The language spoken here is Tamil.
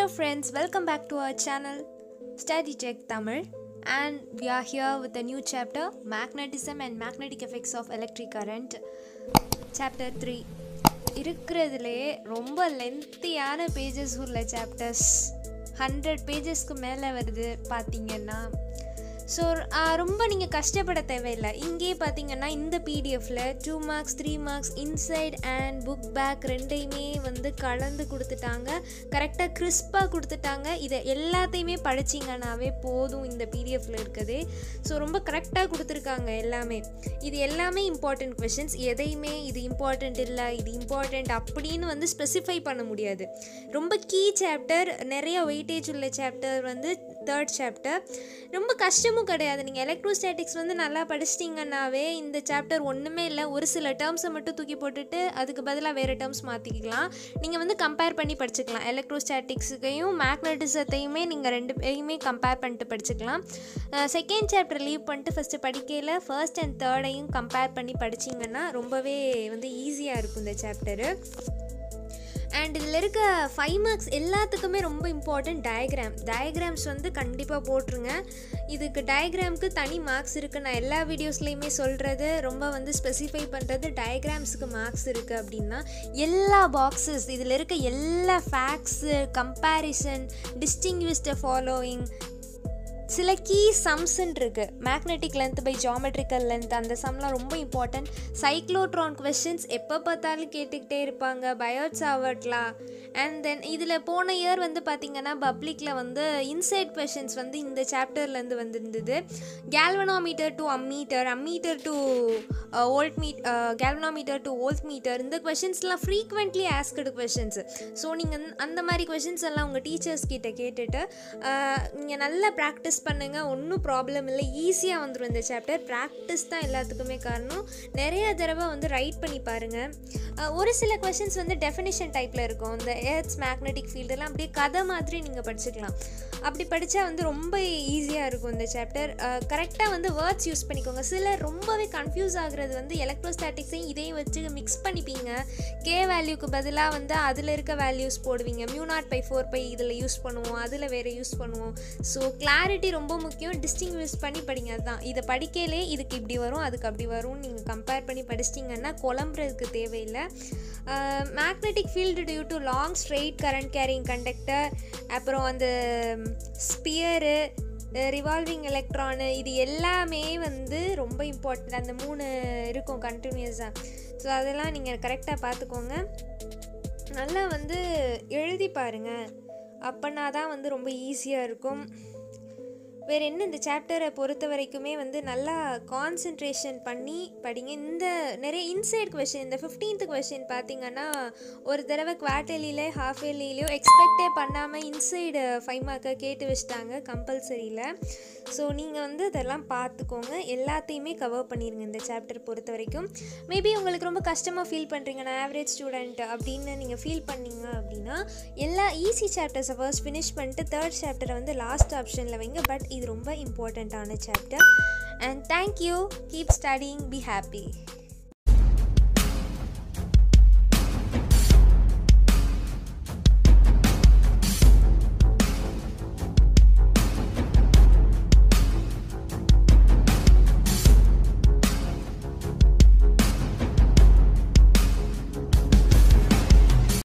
friends, welcome back to our channel Study Tech Tamil and we are here with a new chapter Magnetism and Magnetic Effects of Electric Current Chapter 3 இருக்கிறதுலே ரொம்ப லென்த்தியான பேஜஸ் உள்ள சாப்டர்ஸ் ஹண்ட்ரட் பேஜஸ்க்கு மேலே வருது பார்த்தீங்கன்னா ஸோ ரொம்ப நீங்கள் கஷ்டப்பட தேவையில்லை இங்கேயே பார்த்தீங்கன்னா இந்த பிடிஎஃப்பில் two marks three marks inside and book back ரெண்டையுமே வந்து கலந்து கொடுத்துட்டாங்க கரெக்டாக கிறிஸ்பாக கொடுத்துட்டாங்க இதை எல்லாத்தையுமே படிச்சிங்கன்னாவே போதும் இந்த பிடிஎஃப்பில் இருக்குது ஸோ ரொம்ப கரெக்டாக கொடுத்துருக்காங்க எல்லாமே இது எல்லாமே இம்பார்ட்டண்ட் கொஷின்ஸ் எதையுமே இது இம்பார்ட்டண்ட் இல்லை இது இம்பார்ட்டண்ட் அப்படின்னு வந்து ஸ்பெசிஃபை பண்ண முடியாது ரொம்ப கீ சாப்டர் நிறைய வெயிட்டேஜ் உள்ள சாப்டர் வந்து தேர்ட் சாப்டர் ரொம்ப கஷ்டமும் கிடையாது நீங்கள் எலக்ட்ரோஸ்டாட்டிக்ஸ் வந்து நல்லா படிச்சிட்டிங்கன்னாவே இந்த சாப்டர் ஒன்றுமே இல்லை ஒரு சில டேர்ம்ஸை மட்டும் தூக்கி போட்டுட்டு அதுக்கு பதிலாக வேறு டேர்ம்ஸ் மாற்றிக்கலாம் நீங்கள் வந்து கம்பேர் பண்ணி படிச்சுக்கலாம் எலக்ட்ரோஸ்டாட்டிக்ஸுக்கையும் மேக்னட்டிசத்தையுமே நீங்கள் ரெண்டு பேரையுமே கம்பேர் பண்ணிட்டு படிச்சுக்கலாம் செகண்ட் சாப்டர் லீவ் பண்ணிட்டு ஃபஸ்ட்டு படிக்கையில் ஃபர்ஸ்ட் அண்ட் தேர்டையும் கம்பேர் பண்ணி படிச்சிங்கன்னா ரொம்பவே வந்து ஈஸியாக இருக்கும் இந்த சாப்டரு அண்ட் இதில் இருக்க ஃபைவ் மார்க்ஸ் எல்லாத்துக்குமே ரொம்ப இம்பார்ட்டண்ட் டயக்ராம் டயக்ராம்ஸ் வந்து கண்டிப்பாக போட்டுருங்க இதுக்கு டயக்ராமுக்கு தனி மார்க்ஸ் இருக்குது நான் எல்லா வீடியோஸ்லேயுமே சொல்கிறது ரொம்ப வந்து ஸ்பெசிஃபை பண்ணுறது டயக்ராம்ஸுக்கு மார்க்ஸ் இருக்குது அப்படின்னா எல்லா பாக்ஸஸ் இதில் இருக்க எல்லா ஃபேக்ட்ஸு கம்பேரிசன் டிஸ்டிங்விஸ்ட ஃபாலோயிங் சில கீ சம்ஸ்ன்னு இருக்குது magnetic length by geometrical length அந்த சம்லாம் ரொம்ப இம்பார்ட்டன்ட் சைக்ளோட்ரான் கொஷின்ஸ் எப்போ பார்த்தாலும் கேட்டுக்கிட்டே இருப்பாங்க பயோட்ஸ் ஆவட்லா அண்ட் தென் இதில் போன இயர் வந்து பார்த்திங்கன்னா பப்ளிக்கில் வந்து இன்சைட் கொஷின்ஸ் வந்து இந்த சாப்டர்லேருந்து வந்திருந்தது galvanometer to ammeter ammeter to voltmeter galvanometer to voltmeter இந்த கொஷின்ஸ்லாம் ஃப்ரீக்வெண்ட்லி ஆஸ்கடு கொஷின்ஸ் ஸோ நீங்கள் அந்த மாதிரி கொஷின்ஸ் எல்லாம் உங்கள் டீச்சர்ஸ் கிட்ட கேட்டுட்டு நீங்கள் நல்லா ப்ராக்டிஸ் பண்ணுங்கள் ஒன்றும் ப்ராப்ளம் இல்லை ஈஸியாக வந்துடும் இந்த சாப்டர் ப்ராக்டிஸ் தான் எல்லாத்துக்குமே காரணம் நிறைய தடவை வந்து ரைட் பண்ணி பாருங்கள் ஒரு சில கொஷின்ஸ் வந்து டெஃபினிஷன் டைப்பில் இருக்கும் இந்த ஏர்த்ஸ் மேக்னெட்டிக் ஃபீல்டெல்லாம் அப்படியே கதை மாதிரி நீங்கள் படிச்சுக்கலாம் அப்படி படித்தா வந்து ரொம்ப ஈஸியாக இருக்கும் இந்த சாப்டர் கரெக்டாக வந்து வேர்ட்ஸ் யூஸ் பண்ணிக்கோங்க சிலர் ரொம்பவே கன்ஃபியூஸ் ஆகுறது வந்து எலக்ட்ரோஸ்டாட்டிக்ஸையும் இதையும் வச்சு மிக்ஸ் பண்ணிப்பீங்க கே வேல்யூக்கு பதிலாக வந்து அதில் இருக்க வேல்யூஸ் போடுவீங்க mu naught by four pi இதில் யூஸ் பண்ணுவோம் அதில் வேறு யூஸ் பண்ணுவோம் ஸோ கிளாரிட்டி ரொம்ப முக்கியம் டிஸ்டிங்விஷ் பண்ணி படிங்க அதுதான் இதை படிக்கலே இதுக்கு இப்படி வரும் அதுக்கு அப்படி வரும்னு நீங்கள் கம்பேர் பண்ணி படிச்சிட்டிங்கன்னா குழம்புறதுக்கு தேவையில்லை magnetic field due to long straight current carrying conductor அப்புறம் அந்த ஸ்பியரு ரிவால்விங் எலக்ட்ரானு இது எல்லாமே வந்து ரொம்ப இம்பார்ட்டண்ட் அந்த மூணு இருக்கும் கண்டினியூஸாக ஸோ அதெல்லாம் நீங்கள் கரெக்டாக பார்த்துக்கோங்க நல்லா வந்து எழுதி பாருங்கள் அப்போனா தான் வந்து ரொம்ப ஈஸியாக இருக்கும் வேறு என்ன இந்த சாப்டரை பொறுத்த வரைக்குமே வந்து நல்லா கான்சென்ட்ரேஷன் பண்ணி படிங்க இந்த நிறைய இன்சைட் கொஷின் இந்த ஃபிஃப்டீன்த் கொஷின் பார்த்தீங்கன்னா ஒரு தடவை குவார்டர்லியிலே ஹாஃப் இயர்லிலையோ எக்ஸ்பெக்டே பண்ணாமல் இன்சைடு ஃபைவ் மார்க்கை கேட்டு வச்சிட்டாங்க கம்பல்சரியில் ஸோ நீங்கள் வந்து இதெல்லாம் பார்த்துக்கோங்க எல்லாத்தையுமே கவர் பண்ணிடுங்க இந்த சாப்டர் பொறுத்த வரைக்கும் மேபி உங்களுக்கு ரொம்ப கஷ்டமாக ஃபீல் பண்ணுறீங்க நான் ஆவரேஜ் ஸ்டூடெண்ட் அப்படின்னு நீங்கள் ஃபீல் பண்ணீங்க அப்படின்னா எல்லா ஈஸி சாப்டர்ஸை ஃபர்ஸ்ட் ஃபினிஷ் பண்ணிட்டு தேர்ட் சாப்டரை வந்து லாஸ்ட் ஆப்ஷனில் வைங்க பட் இது ரொம்ப இம்பார்ட்டண்ட்டான chapter and thank you keep studying be happy